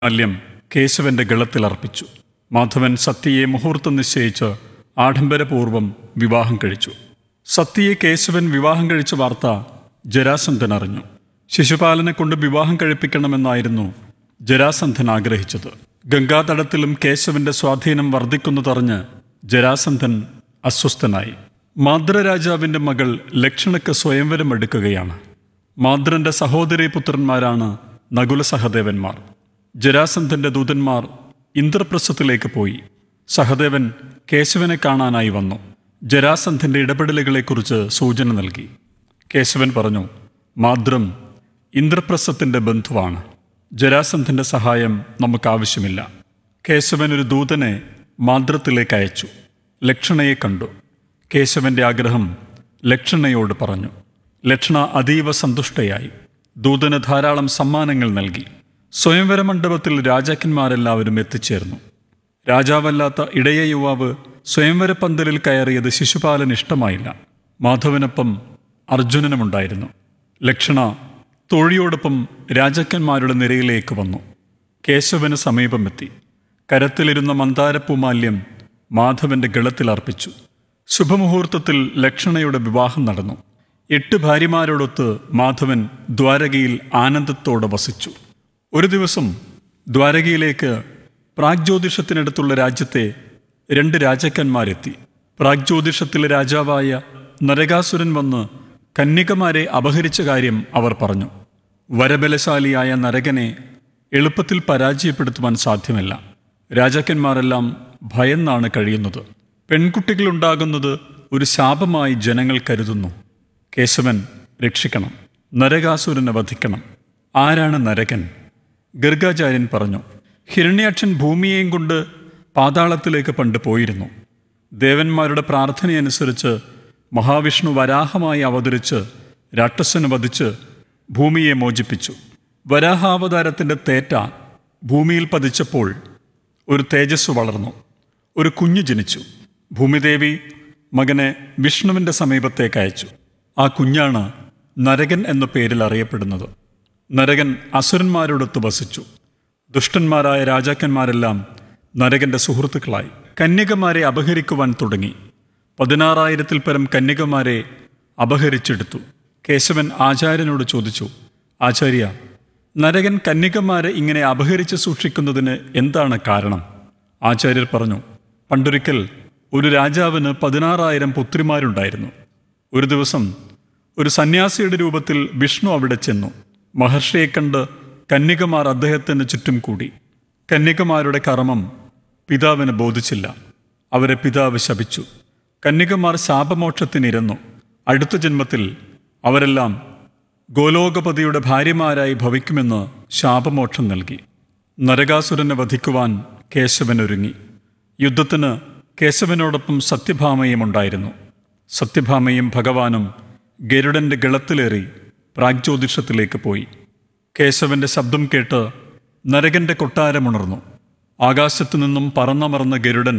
മാല്യം കേശവന്റെ ഗളത്തിലർപ്പിച്ചു മാധവൻ സത്യയെ മുഹൂർത്തം നിശ്ചയിച്ച് ആഡംബരപൂർവം വിവാഹം കഴിച്ചു സത്യയെ കേശവൻ വിവാഹം കഴിച്ച വാർത്ത ജരാസന്ധൻ അറിഞ്ഞു ശിശുപാലനെ കൊണ്ട് വിവാഹം കഴിപ്പിക്കണമെന്നായിരുന്നു ജരാസന്ധൻ ആഗ്രഹിച്ചത് ഗംഗാതടത്തിലും കേശവന്റെ സ്വാധീനം വർദ്ധിക്കുന്നതറിഞ്ഞ് ജരാസന്ധൻ അസ്വസ്ഥനായി മാദ്രരാജാവിന്റെ മകൾ ലക്ഷണക്ക് സ്വയംവരം എടുക്കുകയാണ് മാദ്രന്റെ സഹോദരി പുത്രന്മാരാണ് നകുല സഹദേവന്മാർ ജരാസന്ധന്റെ ദൂതന്മാർ ഇന്ദ്രപ്രസ്ഥത്തിലേക്ക് പോയി സഹദേവൻ കേശവനെ കാണാനായി വന്നു ജരാസന്ധന്റെ ഇടപെടലുകളെക്കുറിച്ച് സൂചന നൽകി കേശവൻ പറഞ്ഞു മാദ്രം ഇന്ദ്രപ്രസ്ഥത്തിന്റെ ബന്ധുവാണ് ജരാസന്ധന്റെ സഹായം നമുക്ക് ആവശ്യമില്ല കേശവൻ ഒരു ദൂതനെ മാദ്രത്തിലേക്ക് അയച്ചു ലക്ഷണയെ കണ്ടു കേശവന്റെ ആഗ്രഹം ലക്ഷണയോട് പറഞ്ഞു ലക്ഷണ അതീവ സന്തുഷ്ടയായി ദൂതന് ധാരാളം സമ്മാനങ്ങൾ നൽകി സ്വയംവര മണ്ഡപത്തിൽ രാജാക്കന്മാരെല്ലാവരും എത്തിച്ചേർന്നു രാജാവല്ലാത്ത ഇടയ യുവാവ് സ്വയംവര പന്തലിൽ കയറിയത് ശിശുപാലൻ ഇഷ്ടമായില്ല മാധവനൊപ്പം അർജുനനുമുണ്ടായിരുന്നു ലക്ഷണ തോഴിയോടൊപ്പം രാജാക്കന്മാരുടെ നിരയിലേക്ക് വന്നു കേശവന് സമീപമെത്തി കരത്തിലിരുന്ന മന്ദാരപ്പൂമാല്യം മാധവന്റെ ഗളത്തിൽ അർപ്പിച്ചു ശുഭമുഹൂർത്തത്തിൽ ലക്ഷണയുടെ വിവാഹം നടന്നു എട്ട് ഭാര്യമാരോടൊത്ത് മാധവൻ ദ്വാരകയിൽ ആനന്ദത്തോടെ വസിച്ചു ഒരു ദിവസം ദ്വാരകയിലേക്ക് പ്രാഗ്ജ്യോതിഷത്തിനടുത്തുള്ള രാജ്യത്തെ രണ്ട് രാജാക്കന്മാരെത്തി പ്രാഗ്ജ്യോതിഷത്തിലെ രാജാവായ നരകാസുരൻ വന്ന് കന്യകമാരെ അപഹരിച്ച കാര്യം അവർ പറഞ്ഞു വരബലശാലിയായ നരകനെ എളുപ്പത്തിൽ പരാജയപ്പെടുത്തുവാൻ സാധ്യമല്ല രാജാക്കന്മാരെല്ലാം ഭയന്നാണ് കഴിയുന്നത് പെൺകുട്ടികളുണ്ടാകുന്നത് ഒരു ശാപമായി ജനങ്ങൾ കരുതുന്നു കേശവൻ രക്ഷിക്കണം നരകാസുരനെ വധിക്കണം ആരാണ് നരകൻ ഗർഗാചാര്യൻ പറഞ്ഞു ഹിരണ്യാക്ഷൻ ഭൂമിയെയും കൊണ്ട് പാതാളത്തിലേക്ക് പണ്ട് പോയിരുന്നു ദേവന്മാരുടെ പ്രാർത്ഥനയനുസരിച്ച് മഹാവിഷ്ണു വരാഹമായി അവതരിച്ച് രാക്ഷസന് വധിച്ച് ഭൂമിയെ മോചിപ്പിച്ചു വരാഹാവതാരത്തിൻ്റെ തേറ്റ ഭൂമിയിൽ പതിച്ചപ്പോൾ ഒരു തേജസ് വളർന്നു ഒരു കുഞ്ഞ് ജനിച്ചു ഭൂമിദേവി മകനെ വിഷ്ണുവിൻ്റെ സമീപത്തേക്ക് അയച്ചു ആ കുഞ്ഞാണ് നരകൻ എന്ന പേരിൽ അറിയപ്പെടുന്നത് നരകൻ അസുരന്മാരോടൊത്ത് വസിച്ചു ദുഷ്ടന്മാരായ രാജാക്കന്മാരെല്ലാം നരകന്റെ സുഹൃത്തുക്കളായി കന്യകമാരെ അപഹരിക്കുവാൻ തുടങ്ങി പതിനാറായിരത്തിൽ പരം കന്യകമാരെ അപഹരിച്ചെടുത്തു കേശവൻ ആചാര്യനോട് ചോദിച്ചു ആചാര്യ നരകൻ കന്യകമാരെ ഇങ്ങനെ അപഹരിച്ച് സൂക്ഷിക്കുന്നതിന് എന്താണ് കാരണം ആചാര്യർ പറഞ്ഞു പണ്ടൊരിക്കൽ ഒരു രാജാവിന് പതിനാറായിരം പുത്രിമാരുണ്ടായിരുന്നു ഒരു ദിവസം ഒരു സന്യാസിയുടെ രൂപത്തിൽ വിഷ്ണു അവിടെ ചെന്നു മഹർഷിയെ കണ്ട് കന്യകമാർ അദ്ദേഹത്തിന് ചുറ്റും കൂടി കന്യകമാരുടെ കർമ്മം പിതാവിന് ബോധിച്ചില്ല അവരെ പിതാവ് ശപിച്ചു കന്യകമാർ ശാപമോക്ഷത്തിനിരന്നു അടുത്ത ജന്മത്തിൽ അവരെല്ലാം ഗോലോകപതിയുടെ ഭാര്യമാരായി ഭവിക്കുമെന്ന് ശാപമോക്ഷം നൽകി നരകാസുരനെ വധിക്കുവാൻ കേശവൻ ഒരുങ്ങി യുദ്ധത്തിന് കേശവനോടൊപ്പം സത്യഭാമയും ഉണ്ടായിരുന്നു സത്യഭാമയും ഭഗവാനും ഗരുഡന്റെ ഗളത്തിലേറി പ്രാഗ്ജ്യോതിഷത്തിലേക്ക് പോയി കേശവന്റെ ശബ്ദം കേട്ട് നരകന്റെ കൊട്ടാരമുണർന്നു ആകാശത്തു നിന്നും പറന്നമർന്ന ഗരുഡൻ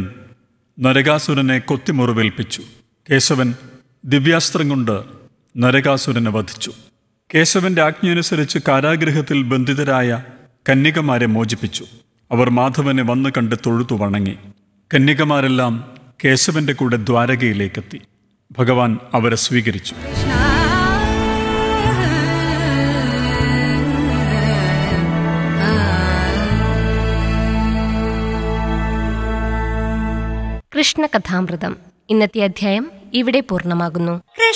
നരകാസുരനെ കൊത്തിമുറിവേൽപ്പിച്ചു കേശവൻ ദിവ്യാസ്ത്രം കൊണ്ട് നരകാസുരനെ വധിച്ചു കേശവന്റെ ആജ്ഞയനുസരിച്ച് കാരാഗൃഹത്തിൽ ബന്ധിതരായ കന്യകമാരെ മോചിപ്പിച്ചു അവർ മാധവനെ വന്നു കണ്ട് തൊഴുതു വണങ്ങി കന്യകമാരെല്ലാം കേശവന്റെ കൂടെ ദ്വാരകയിലേക്കെത്തി ഭഗവാൻ അവരെ സ്വീകരിച്ചു കൃഷ്ണകഥാമൃതം ഇന്നത്തെ അധ്യായം ഇവിടെ പൂർണ്ണമാകുന്നു